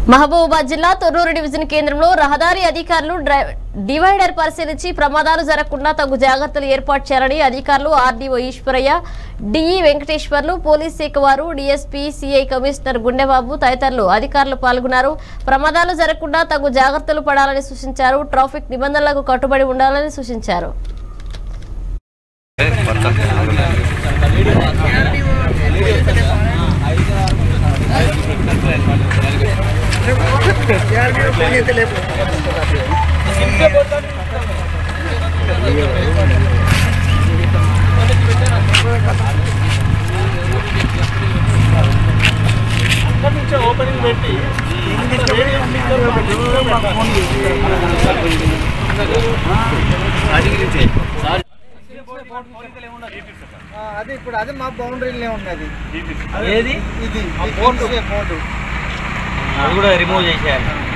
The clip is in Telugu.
మహబూబాబాద్ జిల్లా తొర్రూరు డివిజన్ కేంద్రంలో రహదారి అధికారులు డ్రై- డివైడర్ పరిశీలించి ప్రమాదాలు జరగకుండా తగు జాగ్రత్తలు ఏర్పాటు చేయాలని అధికారులు RDO Eshwaraiah DE Venkateswarlu police శాఖ వారు డీఎస్పీ సిఐ కమిషనర్ గుండెబాబు తదితరులు అధికారులు పాల్గొన్నారు ప్రమాదాలు జరగకుండా తగు జాగ్రత్తలు పడాలని సూచించారు ట్రాఫిక్ నిబంధనలకు కట్టుబడి ఉండాలని సూచించారు అక్కడి నుంచే ఓపెనింగ్ పెట్టి ఆ, అది ఇప్పుడు అది మా బౌండరీలోనే ఉన్నది ఏది ఇది ఈ బోర్డు బోర్డు అది కూడా రిమూవ్ చేసేయాలి